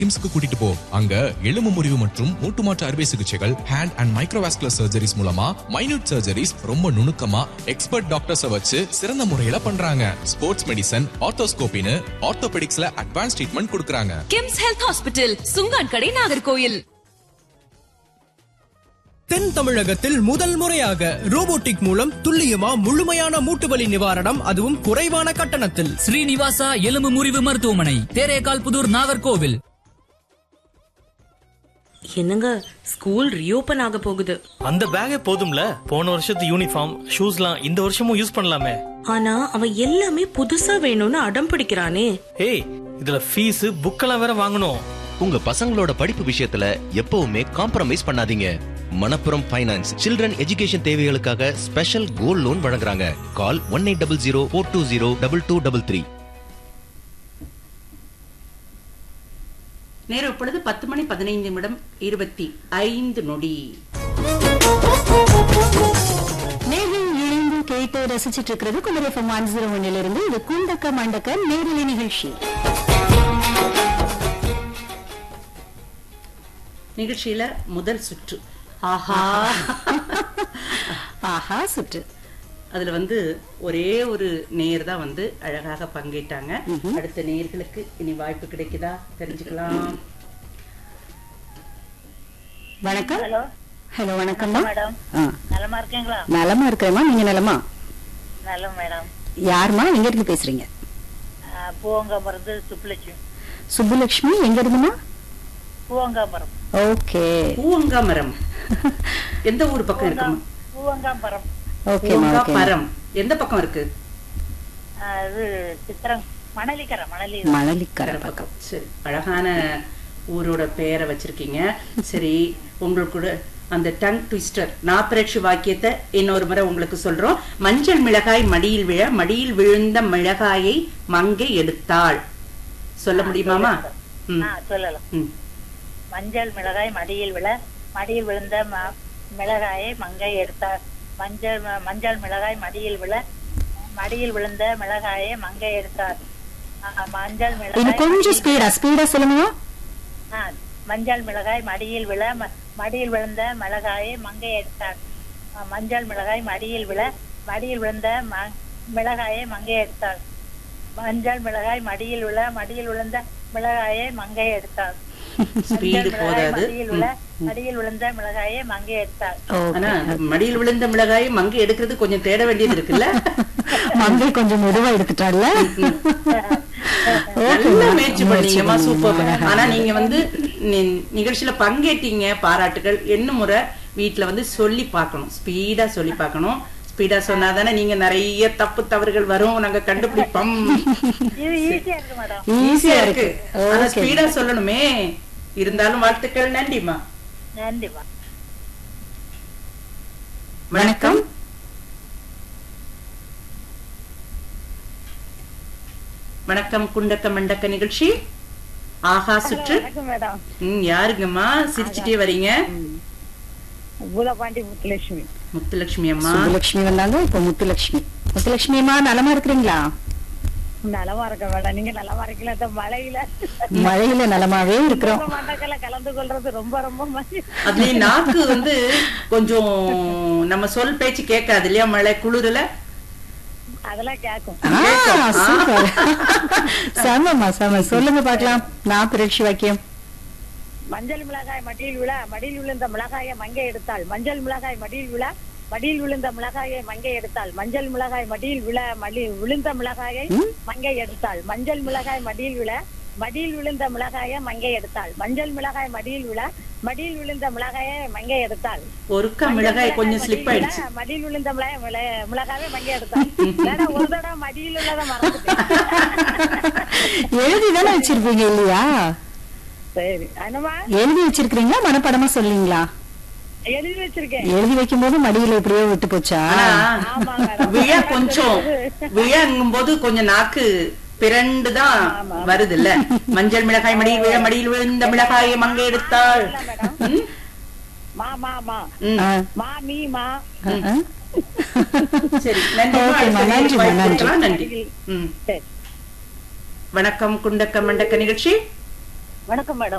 கிம்ஸ்க்கு கூட்டிட்டு போ அங்க எலும்பு முறிவு மற்றும் மூட்டு மாற்று அறுவை சிகிச்சைகள் ஹேண்ட் அண்ட் மைக்ரோவாஸ்குலர் சர்ஜரிஸ் மூலமா மைனூட் சர்ஜரிஸ் ரொம்ப நுணுக்கமா எக்ஸ்பர்ட் டாக்டர்ஸ வச்சு சிறந்த முறையில பண்றாங்க ஸ்போர்ட்ஸ் மெடிசன் ஆர்த்தோஸ்கோபின்னு ஆர்த்தோபெடிக்ஸ்ல அட்வான்ஸ் ட்ரீட்மெண்ட் கொடுக்கறாங்க கிம்ஸ் ஹெல்த் ஹாஸ்பிட்டல் சுங்கான் கடை நாகர்கோயில் தென் தமிழகத்தில் முதல் முறையாக ரோபோட்டிக் மூலம் துல்லியமா முழுமையான மூட்டுவலி நிவாரணம் அதுவும் குறைவான கட்டணத்தில் ஸ்ரீனிவாசா எலும்பு முறிவு மருத்துவமனை தேரேகால் புதூர் நாகர்கோவில் என்னங்க ஸ்கூல் ரீஓபன் ஆக போகுது அந்த பேக்கே போதும்ல போன வருஷத்து யூனிஃபார்ம் ஷூஸ்லாம் இந்த வருஷமும் யூஸ் பண்ணலாமே ஆனா அவன் எல்லாமே புதுசா வேணும்னு அடம் பிடிக்கிறானே ஏய் இதுல ஃபீஸ் புக்கெல்லாம் வேற வாங்கணும் உங்க பசங்களோட படிப்பு விஷயத்துல எப்பவுமே காம்ப்ரமைஸ் பண்ணாதீங்க மணப்புரம் ஃபைனான்ஸ் சில்ட்ரன் எஜுகேஷன் தேவைகளுக்காக ஸ்பெஷல் கோல்ட் லோன் வழங்குறாங்க call one eight double zero four two zero double two double three நேரம் இப்பொழுது பத்து மணி பதினைந்து நிமிடம் இருபத்தி ஐந்து நொடி நேரில் இணைந்து கேட்டு ரசிச்சிட்டு இருக்கிறது குமரி எஃப்எம் ஒன் ஜீரோ ஒன்னிலிருந்து இது குண்டக்க மண்டக்க நேரலை நிகழ்ச்சி நிகழ்ச்சியில முதல் சுற்று ஆஹா ஆஹா சுற்று அதுல வந்து ஒரே ஒரு நேர் தான் வந்து அழகாக பங்கேற்றாங்க அடுத்த நேர்களுக்கு இனி வாய்ப்பு கிடைக்குதா தெரிஞ்சுக்கலாம் வணக்கம் ஹலோ ஹலோ வணக்கம் மேடம் நலமா இருக்கீங்களா நலமா இருக்கிறேம்மா நீங்க நலமா நல்ல மேடம் யாருமா எங்க இருந்து பேசுறீங்க பூவங்காமரம் சுப்புலட்சுமி சுப்புலட்சுமி எங்க இருந்துமா பூவங்காமரம் ஓகே பூவங்காமரம் எந்த ஊர் பக்கம் இருக்குமா பூவங்காமரம் ஓகேமா ஓகே பூவங்காமரம் எந்த பக்கம் இருக்கு அது சித்திரம் மணலிக்கரை மணலி மணலிக்கரை பக்கம் பக்கம் சரி அழகான ஊரோட பெயரை வச்சிருக்கீங்க சரி உங்களுக்கு கூட அந்த டங் ட்விஸ்டர் நாப்பரட்சி வாக்கியத்தை இன்னொரு முறை உங்களுக்கு சொல்றோம் மஞ்சள் மிளகாய் மடியில் விழ மடியில் விழுந்த மிளகாயை மங்கை எடுத்தாள் சொல்ல முடியுமாமா ம், ஆ சொல்லலாம் ம். மஞ்சள் மிளகாய் மடியில் விழ மடியில் விழுந்த ம- மிளகாயை மங்கை எடுத்தார் மஞ்சள் ம- மஞ்சள் மிளகாய் மடியில் விழ மடியில் விழுந்த மிளகாயை மங்கை எடுத்தார் ஆ, மஞ்சள் இன்னும் மிளகாய் கொஞ்சம் ஸ்பீடா ஸ்பீடா சொல்லுங்க ஆ, மஞ்சள் மிளகாய் மடியில் விழ ம- மடியில் விழுந்த மிளகாயை மங்கை எடுத்தார் ஆ, மஞ்சள் மிளகாய் மடியில் விழ மடியில் விழுந்த ம- மிளகாயை மங்கை எடுத்தாள் மஞ்சள் மிளகாய் மடியில் விழ மடியில் விழுந்த மிளகாயை மங்கை எடுத்தாள் ஸ்பீடு மஞ்சள் மிளகாய் போதாது மடியில் விழ மடியில் விழுந்த மிளகாயை மங்கை எடுத்தாள் ஆனா மடியில் விழுந்த மிளகாயை மங்கை எடுக்கிறது கொஞ்சம் தேட வேண்டியது இருக்குல்ல மங்கை கொஞ்சம் மெதுவா எடுத்துட்டாள்ல நல்ல முயற்சி பண்ணீங்கம்மா சூப்பர் ஆனா நீங்க வந்து நி- நிகழ்ச்சியில பங்கேற்றீங்க பாராட்டுகள் என்ன முறை வீட்டுல வந்து சொல்லி பார்க்கணும் ஸ்பீடா சொல்லி பார்க்கணும் ஸ்பீடா சொன்னாதானே நீங்க நிறைய தப்பு தவறுகள் வரும் நாங்க கண்டுபிடிப்போம் இது ஈஸியா இருக்கு மேடம் ஈஸியா இருக்கு ஆனா Okay. ஸ்பீடா சொல்லணுமே இருந்தாலும் வாழ்த்துக்கள் நன்றிமா நன்றிமா வணக்கம் வணக்கம் குண்டக்க மண்டக்க நிகழ்ச்சி ஆஹா சுற்று வணக்கம் மேடம் ம் யாருங்கம்மா சிரிச்சுட்டே வரீங்க பூலபாண்டி முத்துலட்சுமி முத்துலட்சுமி அம்மா சுப்புலட்சுமி வந்தாங்க இப்ப முத்துலட்சுமி முத்துலட்சுமி அம்மா நலமா இருக்கிறீங்களா நலமா இருக்க மேடம் நீங்க நலமா இருக்கீங்களா இந்த மழையில மழையில நலமாவே இருக்கிறோம் மண்டக்கல கலந்து கொள்றது ரொம்ப ரொம்ப மகிழ்ச்சி. அதுலயும் நாக்கு வந்து கொஞ்சம் நம்ம சொல் பேச்சு கேட்காது இல்லையா மழை குளிர்ல அதெல்லாம் கேக்கும் ஆ, சூப்பர் செமமா செம சொல்லுங்க பார்க்கலாம் நான் புரட்சி வாக்கியம் மஞ்சள் மிளகாய் மடியில் விழ மடியில் விழுந்த மிளகாயை மங்கை எடுத்தாள் மஞ்சள் மிளகாய் மடியில் விழ மடியில் விழுந்த மிளகாயை மங்கை எடுத்தாள் மஞ்சள் மிளகாய் மடியில் விழ மடி விழுந்த மிளகாயை மங்கை எடுத்தாள் மஞ்சள் மிளகாய் மடியில் விழ மடியில் விழுந்த மிளகாயை மங்கை எடுத்தாள் மஞ்சள் மிளகாய் மடியில் விழ மடியில் விழுந்த மிளகாயை மங்கை எடுத்தாள் ஒருக்கா மிளகாய் கொஞ்சம் ஸ்லிப் மடியில் ஆயிடுச்சு விழ, மடியில் விழுந்த மிளகாய் மிள- மிளகாயை மங்கை எடுத்தாள் ஏன்னா ஒரு தடவை மடியில் உள்ளதை மறந்துட்டேன் எழுதி தானே வச்சிருப்பீங்க இல்லையா சரி அனுமா எழுதி வச்சிருக்கீங்களா மனப்படமா சொல்றீங்களா எழுதி வச்சிருக்கேன் எழுதி வைக்கும் போது மடியில எப்படியோ விட்டு போச்சா ஆனா விழ கொஞ்சம் விழங்கும் போது கொஞ்சம் நாக்கு பிறண்டுதான் வருது இல்ல மஞ்சள் மிளகாய் மடியில் விழ மடியில் விழுந்த மிளகாயை மங்கை எடுத்தாள் ம்? மா மா மா ம். மா மீ மா சரி நன்றி ஓகேம்மா, நன்றிம்மா, நன்றி. நன்றி ம். சரி வணக்கம் குண்டக்க மண்டக்க நிகழ்ச்சி வணக்கம் மேடம்